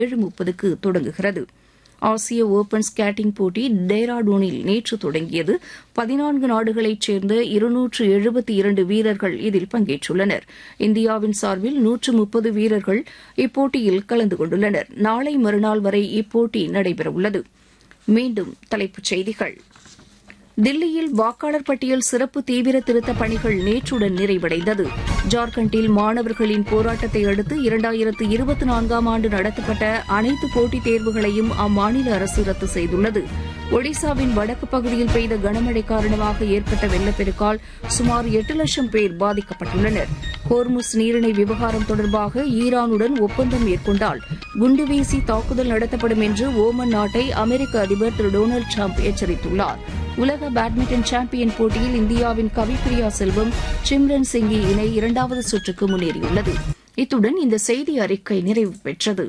ஏழு முப்பதுக்கு தொடங்குகிறது ஆசிய ஒபன் ஸ்கேட்டிங் போட்டி டேராடூனில் நேற்று தொடங்கியது பதினான்கு நாடுகளைச் சேர்ந்த இருநூற்று எழுபத்தி இரண்டு வீரர்கள் இதில் பங்கேற்றுள்ளனர் இந்தியாவின் சார்பில் நூற்று முப்பது வீரர்கள் இப்போட்டியில் கலந்து கொண்டுள்ளனர் நாளை மறுநாள் வரை இப்போட்டி நடைபெறவுள்ளது மீண்டும் தலைப்புச் செய்திகள் தில்லியில் வாக்காளர் பட்டியல் சிறப்பு தீவிர திருத்தப் பணிகள் நேற்றுடன் நிறைவடைந்தது ஜார்க்கண்டில் மாணவர்களின் போராட்டத்தை அடுத்து இரண்டாயிரத்து இருபத்தி நான்காம் ஆண்டு நடத்தப்பட்ட அனைத்து போட்டித் தேர்வுகளையும் அம்மாநில அரசு ரத்து செய்துள்ளது ஒடிசாவின் வடக்கு பகுதியில் பெய்த கனமழை காரணமாக ஏற்பட்ட வெள்ளப்பெருக்கால் சுமார் எட்டு லட்சம் பேர் பாதிக்கப்பட்டுள்ளனர் ஹோர்முஸ் நீரிணை விவகாரம் தொடர்பாக ஈரானுடன் ஒப்பந்தம் மேற்கொண்டால் குண்டுவீசி தாக்குதல் நடத்தப்படும் என்று ஓமன் நாட்டை அமெரிக்க அதிபர் திரு டொனால்டு டிரம்ப் எச்சரித்துள்ளார் உலக பேட்மிண்டன் சாம்பியன் போட்டியில் இந்தியாவின் கவிப்பிரியா செல்வம் சிம்ரன் சிங்கி இணை இரண்டாவது சுற்றுக்கு முன்னேறியுள்ளது இத்துடன் இந்த செய்தி அறிக்கை நிறைவு பெற்றது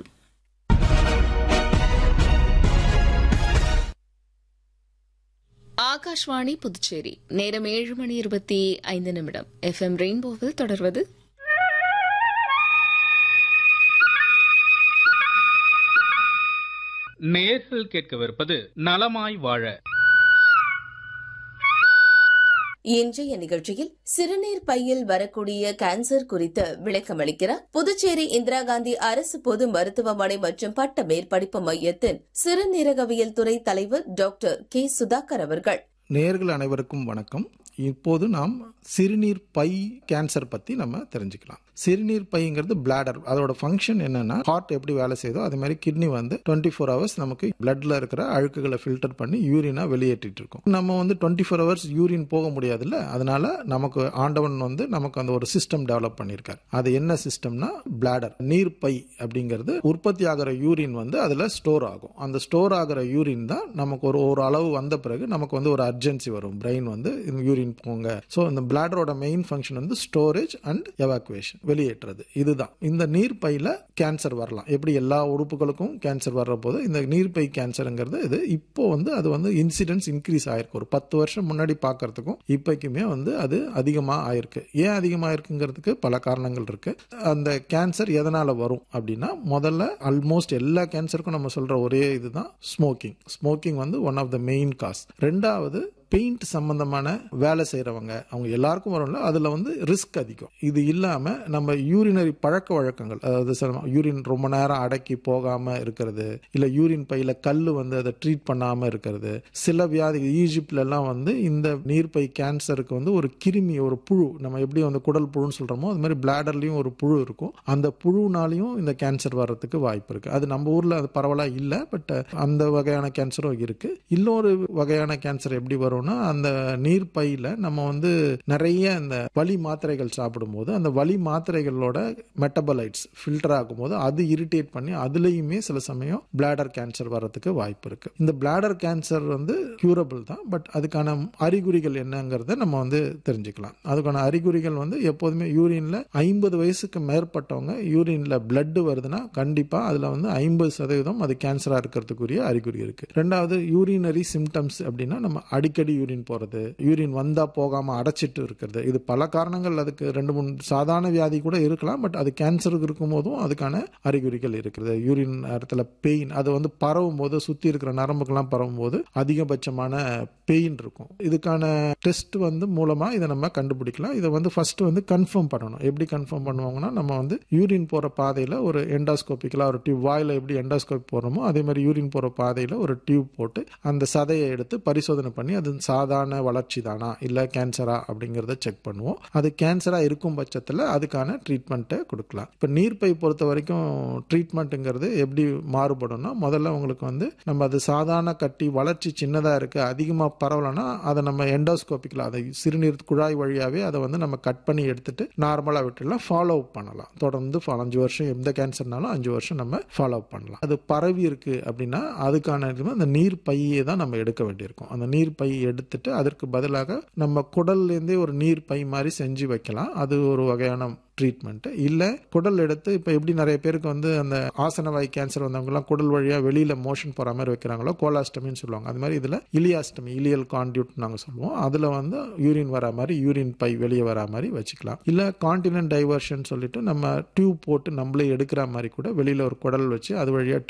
ஆகாஷ்வாணி புதுச்சேரி நேரம் ஏழு மணி இருபத்தி ஐந்து நிமிடம் எஃப் எம் ரெயின்போவில் தொடர்வது நேர்கள் கேட்கவிருப்பது நலமாய் வாழ இன்றைய நிகழ்ச்சியில் சிறுநீர் பையில் வரக்கூடிய கேன்சர் குறித்து விளக்கமளிக்கிறார் புதுச்சேரி இந்திரா காந்தி அரசு பொது மருத்துவமனை மற்றும் பட்ட மேற்படிப்பு மையத்தின் சிறுநீரகவியல் துறை தலைவர் டாக்டர் கே சுதாகர் அவர்கள் நேர்கள் அனைவருக்கும் வணக்கம் இப்போது நாம் சிறுநீர் பை கேன்சர் பத்தி நம்ம தெரிஞ்சுக்கலாம் சிறுநீர் பைங்கிறது பிளாடர் அதோட ஃபங்க்ஷன் என்னன்னா ஹார்ட் எப்படி வேலை செய்யுதோ அதே மாதிரி கிட்னி வந்து டுவெண்ட்டி ஃபோர் ஹவர்ஸ் நமக்கு பிளட்ல இருக்கிற அழுக்குகளை ஃபில்டர் பண்ணி யூரினா வெளியேற்றிட்டு இருக்கும் நம்ம வந்து டுவெண்ட்டி ஃபோர் ஹவர்ஸ் யூரின் போக முடியாதுல்ல அதனால நமக்கு ஆண்டவன் வந்து நமக்கு அந்த ஒரு சிஸ்டம் டெவலப் பண்ணியிருக்காரு அது என்ன சிஸ்டம்னா பிளாடர் நீர் பை அப்படிங்கிறது உற்பத்தி ஆகிற யூரின் வந்து அதுல ஸ்டோர் ஆகும் அந்த ஸ்டோர் ஆகிற யூரின் தான் நமக்கு ஒரு ஒரு அளவு வந்த பிறகு நமக்கு வந்து ஒரு அர்ஜென்சி வரும் பிரெயின் வந்து யூரின் போங்க ஸோ இந்த பிளாடரோட மெயின் ஃபங்க்ஷன் வந்து ஸ்டோரேஜ் அண்ட் எவாக்குவேஷன் வெளியேற்றுறது இதுதான் இந்த நீர் பையில கேன்சர் வரலாம் எப்படி எல்லா உறுப்புகளுக்கும் கேன்சர் வர்ற போது இந்த நீர்ப்பை கேன்சருங்கிறது இது இப்போ வந்து அது வந்து இன்சிடென்ட்ஸ் இன்க்ரீஸ் ஆயிருக்கு ஒரு பத்து வருஷம் முன்னாடி பார்க்கறதுக்கும் இப்போக்குமே வந்து அது அதிகமாக ஆயிருக்கு ஏன் அதிகமாக இருக்குங்கிறதுக்கு பல காரணங்கள் இருக்கு அந்த கேன்சர் எதனால வரும் அப்படின்னா முதல்ல ஆல்மோஸ்ட் எல்லா கேன்சருக்கும் நம்ம சொல்ற ஒரே இதுதான் ஸ்மோக்கிங் ஸ்மோக்கிங் வந்து one of the main cause ரெண்டாவது பெயிண்ட் சம்பந்தமான வேலை செய்கிறவங்க அவங்க எல்லாருக்கும் வரும்ல அதில் வந்து ரிஸ்க் அதிகம் இது இல்லாமல் நம்ம யூரினரி பழக்க வழக்கங்கள் அதாவது யூரின் ரொம்ப நேரம் அடக்கி போகாமல் இருக்கிறது இல்லை யூரின் பையில் கல் வந்து அதை ட்ரீட் பண்ணாமல் இருக்கிறது சில வியாதி ஈஜிப்ட்லலாம் வந்து இந்த நீர்ப்பை கேன்சருக்கு வந்து ஒரு கிருமி ஒரு புழு நம்ம எப்படி வந்து குடல் புழுன்னு சொல்கிறோமோ அது மாதிரி பிளாடர்லேயும் ஒரு புழு இருக்கும் அந்த புழுனாலையும் இந்த கேன்சர் வர்றதுக்கு வாய்ப்பு இருக்குது அது நம்ம ஊரில் அது பரவலாக இல்லை பட் அந்த வகையான கேன்சரும் இருக்குது இன்னொரு வகையான கேன்சர் எப்படி வரும்னா அந்த நீர் பையில நம்ம வந்து நிறைய இந்த வலி மாத்திரைகள் சாப்பிடும்போது அந்த வலி மாத்திரைகளோட மெட்டபலைட்ஸ் ஃபில்டர் ஆகும்போது அது இரிட்டேட் பண்ணி அதுலேயுமே சில சமயம் பிளாடர் கேன்சர் வர்றதுக்கு வாய்ப்பு இருக்கு இந்த பிளாடர் கேன்சர் வந்து கியூரபிள் தான் பட் அதுக்கான அறிகுறிகள் என்னங்கிறத நம்ம வந்து தெரிஞ்சுக்கலாம் அதுக்கான அறிகுறிகள் வந்து எப்போதுமே யூரின்ல ஐம்பது வயசுக்கு மேற்பட்டவங்க யூரின்ல பிளட் வருதுன்னா கண்டிப்பா அதுல வந்து ஐம்பது சதவீதம் அது கேன்சரா இருக்கிறதுக்குரிய அறிகுறி இருக்கு ரெண்டாவது யூரினரி சிம்டம்ஸ் அப்படின்னா நம்ம அடிக்கடி யூரின் போறது யூரின் வந்தா போகாம அடைச்சிட்டு இருக்கிறது இது பல காரணங்கள் அதுக்கு ரெண்டு மூணு சாதாரண வியாதி கூட இருக்கலாம் பட் அது கேன்சருக்கு இருக்கும் போதும் அதுக்கான அறிகுறிகள் இருக்கிறது யூரின் இடத்துல பெயின் அது வந்து பரவும் போது சுத்தி இருக்கிற நரம்புக்கெல்லாம் பரவும் போது அதிகபட்சமான பெயின் இருக்கும் இதுக்கான டெஸ்ட் வந்து மூலமா இதை நம்ம கண்டுபிடிக்கலாம் இதை வந்து ஃபர்ஸ்ட் வந்து கன்ஃபார்ம் பண்ணணும் எப்படி கன்ஃபார்ம் பண்ணுவாங்கன்னா நம்ம வந்து யூரின் போற பாதையில ஒரு எண்டாஸ்கோபிக்கலா ஒரு டியூப் வாயில எப்படி எண்டாஸ்கோபி போடுறோமோ அதே மாதிரி யூரின் போற பாதையில ஒரு டியூப் போட்டு அந்த சதையை எடுத்து பரிசோதனை பண்ணி அது சாதாரண வளர்ச்சி தானா இல்ல கேன்சரா அப்படிங்கறத செக் பண்ணுவோம் அது கேன்சரா இருக்கும் பட்சத்துல அதுக்கான ட்ரீட்மெண்ட்டை கொடுக்கலாம் இப்ப நீர்ப்பை பொறுத்த வரைக்கும் ட்ரீட்மெண்ட்டுங்கிறது எப்படி மாறுபடும்னா முதல்ல உங்களுக்கு வந்து நம்ம அது சாதாரண கட்டி வளர்ச்சி சின்னதா இருக்கு அதிகமா பரவலன்னா அதை நம்ம எண்டோஸ்கோபிக்கல அதை சிறுநீர் குழாய் வழியாவே அதை வந்து நம்ம கட் பண்ணி எடுத்துட்டு நார்மலா விட்டுலாம் ஃபாலோ அப் பண்ணலாம் தொடர்ந்து அஞ்சு வருஷம் எந்த கேன்சர்னாலும் அஞ்சு வருஷம் நம்ம ஃபாலோ அப் பண்ணலாம் அது பரவி இருக்கு அப்படின்னா அதுக்கான அந்த நீர் பையை தான் நம்ம எடுக்க வேண்டியிருக்கும் அந்த நீர் பை எடுத்துட்டு அதற்கு பதிலாக நம்ம குடல்லேருந்தே ஒரு நீர் பை மாதிரி செஞ்சு வைக்கலாம் அது ஒரு வகையான ட்ரீட்மெண்ட் இல்லை குடல் எடுத்து இப்போ எப்படி நிறைய பேருக்கு வந்து அந்த ஆசனவாய் கேன்சர் வந்தவங்கலாம் குடல் வழியாக வெளியில் மோஷன் போகிற மாதிரி வைக்கிறாங்களோ கோலாஸ்டமின்னு சொல்லுவாங்க அது மாதிரி இதில் இலியாஸ்டமி இலியல் கான்டியூட் நாங்கள் சொல்லுவோம் அதில் வந்து யூரின் வரா மாதிரி யூரின் பை வெளியே வரா மாதிரி வச்சுக்கலாம் இல்லை கான்டினென்ட் டைவர்ஷன் சொல்லிட்டு நம்ம டியூப் போட்டு நம்மளே எடுக்கிற மாதிரி கூட வெளியில் ஒரு குடல் வச்சு அது வழியாக